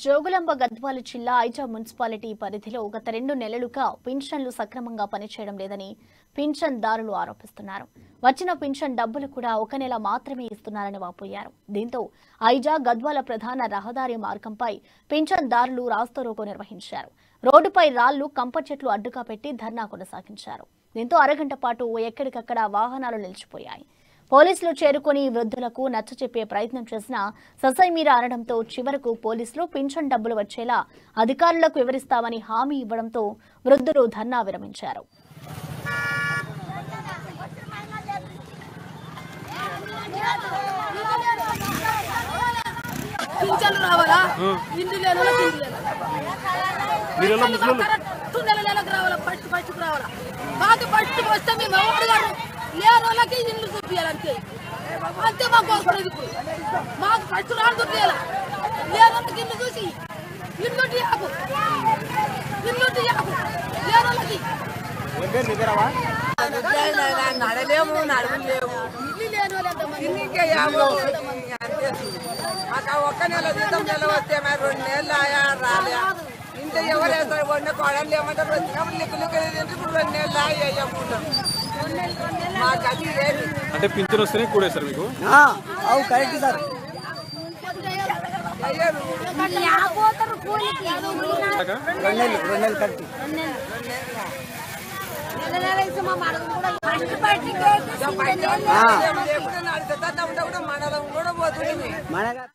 జోగులాంబ గద్వాల జిల్లా ఐజా మున్సిపాలిటీ పరిధిలో గత రెండు నెలలుగా పింఛన్లు సక్రమంగా పనిచేయడం లేదని పింఛన్దారులు ఆరోపిస్తున్నారు వచ్చిన పింఛన్ డబ్బులు కూడా ఒక నెల మాత్రమే ఇస్తున్నారని వాపోయారు దీంతో ఐజా గద్వాల ప్రధాన రహదారి మార్గంపై పింఛన్దారులు రాస్తారోకో నిర్వహించారు రోడ్డుపై రాళ్లు కంప చెట్లు అడ్డుగా పెట్టి ధర్నా కొనసాగించారు దీంతో అరగంట పాటు ఎక్కడికక్కడ వాహనాలు నిలిచిపోయాయి పోలీసులు చేరుకుని వృద్ధులకు నచ్చచెప్పే ప్రయత్నం చేసినా ససైమీర అనడంతో చివరకు పోలీసులు పింఛన్ డబ్బులు వచ్చేలా అధికారులకు వివరిస్తామని హామీ ఇవ్వడంతో వృద్ధులు ధర్నా విరమించారు పింఛన్లు రావాలా ఇల్లు లేని వాళ్ళకి ఇల్లు లేదు మీరెలా ముస్లింలు కరెక్ట్ నెల నెలకు రావాలా ఫస్ట్ ఫస్ట్కి రావాలా మాకు ఫస్ట్ వస్తే మేము ఎవరు గారు లేని వాళ్ళకి ఇల్లు చూపించాలంటే అంతే మాకు అవసరం ఇప్పుడు మాకు ఫస్ట్ రాను చూపించాలా లేని వాళ్ళకి ఇల్లు చూసి ఇల్లు యాకు ఇల్లు యాకు లేని వాళ్ళకి నడలేము నడవలేము ఇల్లు లేని వాళ్ళు ఎంతమంది ఇంకే యాభై అంతే మాకు ఆ ఒక్క నెల జీతం నెల వస్తే మరి రెండు నెలలు ఆయా రాలే ఇంత ఎవరు వేస్తారు వండ కోడలు ఏమంటారు వచ్చినప్పుడు లిక్కు లిక్కు తింటే ఇప్పుడు రెండు నెలలు అయ్యాముంటాం మాకు అది ఏమి అంటే పింఛన్ వస్తేనే కూడేస్తారు మీకు అవు కరెక్ట్ సార్ అయ్యారు అలాగా? రెండు నెలలు రెండు నెలలు కరెక్ట్ ఎప్పుడు నడితే కూడా మండలం కూడా పోతుంది మన